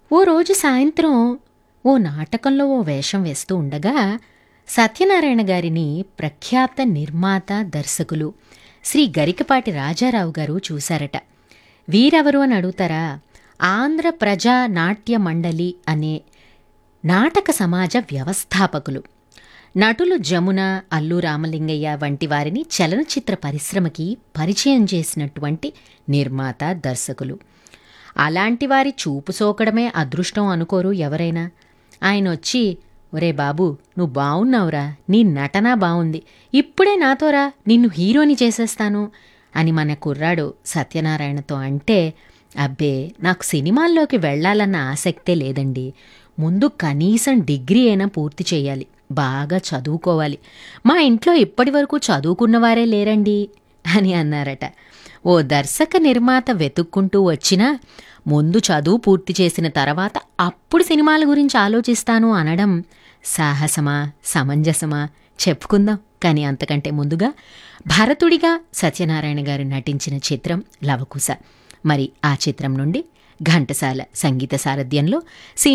ఓ రోజు సాయంత్రం ఓ నాటకంలో ఓ వేషం వేస్తూ ఉండగా సత్యనారాయణ గారిని ప్రఖ్యాత నిర్మాత దర్శకులు శ్రీ గరికపాటి రాజారావు గారు చూశారట వీరెవరు అని అడుగుతారా ఆంధ్ర ప్రజా నాట్య మండలి అనే నాటక సమాజ వ్యవస్థాపకులు నటులు జమున అల్లు రామలింగయ్య వంటి వారిని చలనచిత్ర పరిశ్రమకి పరిచయం చేసినటువంటి నిర్మాత దర్శకులు అలాంటి వారి చూపు సోకడమే అదృష్టం అనుకోరు ఎవరైనా ఆయన వచ్చి ఒరే బాబు నువ్వు బావున్నావురా నీ నటన బావుంది ఇప్పుడే నాతోరా నిన్ను హీరోని చేసేస్తాను అని మన కుర్రాడు సత్యనారాయణతో అంటే అబ్బే నాకు సినిమాల్లోకి వెళ్ళాలన్న ఆసక్తే లేదండి ముందు కనీసం డిగ్రీ అయినా పూర్తి చేయాలి బాగా చదువుకోవాలి మా ఇంట్లో ఇప్పటి వరకు చదువుకున్నవారే లేరండి అని అన్నారట ఓ దర్శక నిర్మాత వెతుక్కుంటూ వచ్చినా ముందు చదువు పూర్తి చేసిన తర్వాత అప్పుడు సినిమాల గురించి ఆలోచిస్తాను అనడం సాహసమా సమంజసమా చెప్పుకుందాం కానీ అంతకంటే ముందుగా భరతుడిగా సత్యనారాయణ గారు నటించిన చిత్రం లవకుశ మరి ఆ చిత్రం నుండి ఘంటసాల సంగీత సారథ్యంలో సి